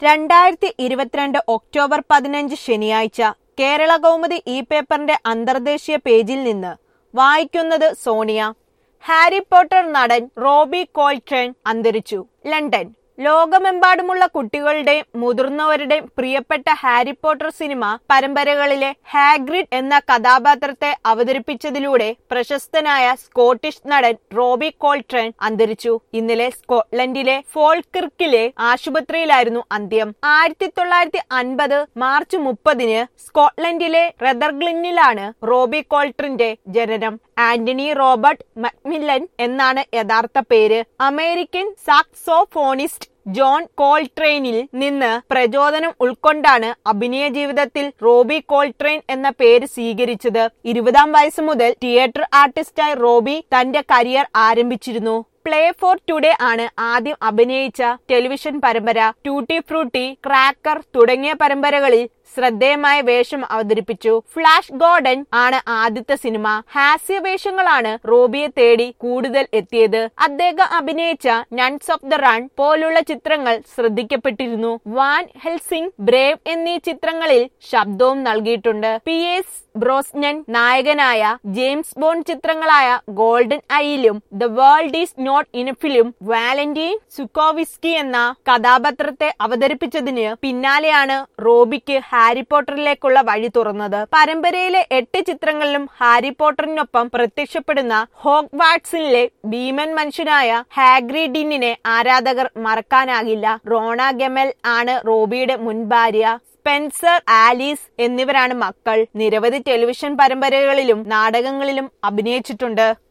രണ്ടായിരത്തി ഇരുപത്തിരണ്ട് ഒക്ടോബർ പതിനഞ്ച് ശനിയാഴ്ച കേരള കൗമുദി ഈ പേപ്പറിന്റെ അന്തർദേശീയ പേജിൽ നിന്ന് വായിക്കുന്നത് സോണിയ ഹാരി പോട്ടർ നടൻ റോബി കോൾട്രേൻ അന്തരിച്ചു ലണ്ടൻ ലോകമെമ്പാടുമുള്ള കുട്ടികളുടെയും മുതിർന്നവരുടെയും പ്രിയപ്പെട്ട ഹാരി പോട്ടർ സിനിമ പരമ്പരകളിലെ ഹാഗ്രിഡ് എന്ന കഥാപാത്രത്തെ അവതരിപ്പിച്ചതിലൂടെ പ്രശസ്തനായ സ്കോട്ടിഷ് നടൻ റോബി കോൾട്രേൻ അന്തരിച്ചു ഇന്നലെ സ്കോട്ട്ലൻഡിലെ ഫോൾക്കിർക്കിലെ ആശുപത്രിയിലായിരുന്നു അന്ത്യം ആയിരത്തി തൊള്ളായിരത്തി അൻപത് മാർച്ച് മുപ്പതിന് സ്കോട്ട്ലൻഡിലെ റെദർഗ്ലിന്നിലാണ് റോബി കോൾട്രിന്റെ ജനനം ആന്റണി റോബർട്ട് മക്മില്ലൻ എന്നാണ് യഥാർത്ഥ പേര് അമേരിക്കൻ സാക്സോഫോണിസ്റ്റ് ജോൺ കോൾട്രെയിനിൽ നിന്ന് പ്രചോദനം ഉൾക്കൊണ്ടാണ് അഭിനയ ജീവിതത്തിൽ റോബി കോൾട്രെയിൻ എന്ന പേര് സ്വീകരിച്ചത് ഇരുപതാം വയസ്സ് മുതൽ തിയേറ്റർ ആർട്ടിസ്റ്റായി റോബി തന്റെ കരിയർ ആരംഭിച്ചിരുന്നു പ്ലേ ഫോർ ടുഡേ ആണ് ആദ്യം അഭിനയിച്ച ടെലിവിഷൻ പരമ്പര ട്യൂട്ടി ഫ്രൂട്ടി ക്രാക്കർ തുടങ്ങിയ പരമ്പരകളിൽ ശ്രദ്ധേയമായ വേഷം അവതരിപ്പിച്ചു ഫ്ലാഷ് ഗോർഡൻ ആണ് ആദ്യത്തെ സിനിമ ഹാസ്യവേഷങ്ങളാണ് റോബിയെ തേടി കൂടുതൽ എത്തിയത് അദ്ദേഹം അഭിനയിച്ച നൺസ് ഓഫ് ദ റൺ പോലുള്ള ചിത്രങ്ങൾ ശ്രദ്ധിക്കപ്പെട്ടിരുന്നു വാൻ ഹെൽസിംഗ് ബ്രേവ് എന്നീ ചിത്രങ്ങളിൽ ശബ്ദവും നൽകിയിട്ടുണ്ട് പി എസ് ബ്രോസ്നൻ നായകനായ ജെയിംസ് ബോണ്ട് ചിത്രങ്ങളായ ഗോൾഡൻ ഐയിലും ദ വേൾഡ് ഈസ് നോട്ട് ഇനഫിലും വാലന്റീൻ സുക്കോവിസ്കി എന്ന കഥാപാത്രത്തെ അവതരിപ്പിച്ചതിന് പിന്നാലെയാണ് റോബിക്ക് ഹാരി പോട്ടറിലേക്കുള്ള വഴി തുറന്നത് പരമ്പരയിലെ എട്ട് ചിത്രങ്ങളിലും ഹാരി പോട്ടറിനൊപ്പം പ്രത്യക്ഷപ്പെടുന്ന ഹോഗ് വാട്സിലെ ഭീമൻ മനുഷ്യനായ ഹാഗ്രിഡിനെ ആരാധകർ മറക്കാനാകില്ല റോണ ഗെമൽ ആണ് റോബിയുടെ മുൻ ഭാര്യ സ്പെൻസർ ആലീസ് എന്നിവരാണ് മക്കൾ നിരവധി ടെലിവിഷൻ പരമ്പരകളിലും നാടകങ്ങളിലും അഭിനയിച്ചിട്ടുണ്ട്